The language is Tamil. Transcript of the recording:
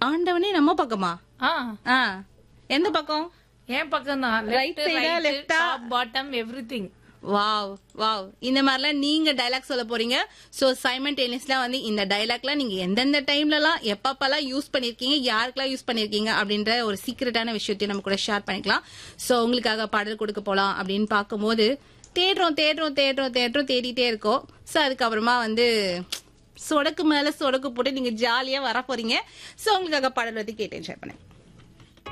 ஆண்டவனே நம்ம பக்கமா ஆ ஆ எந்த பக்கம் என் பக்கம் தான் Right side ஆ, left ஆ? Top bottom everything wow wow இந்த மாதிரிலாம் நீங்க டைலாக் சொல்ல போறீங்க சோ சைமன்டேனியஸ்லாம் வந்து இந்த டைலாக்லாம் நீங்க எந்தெந்த டைம்லலாம் எப்பப்பெல்லாம் யூஸ் பண்ணிருக்கீங்க யாருக்கெல்லாம் யூஸ் பண்ணிருக்கீங்க அப்படின்ற ஒரு சீக்கிரட்டான விஷயத்தையும் நம்ம கூட ஷேர் பண்ணிக்கலாம் சோ உங்களுக்காக பாடல் கொடுக்க போலாம் அப்படின்னு பார்க்கும்போது தேடுறோம் தேடுறோம் தேடுறோம் தேடுறோம் தேடிட்டே இருக்கோம் சோ அதுக்கப்புறமா வந்து சொடக்கு மேல சொடக்கு போட்டு நீங்க ஜாலியா வர போறீங்க சோ உங்களுக்காக பாடல் வந்து கேட்டு என்ஜாய் பண்ணேன்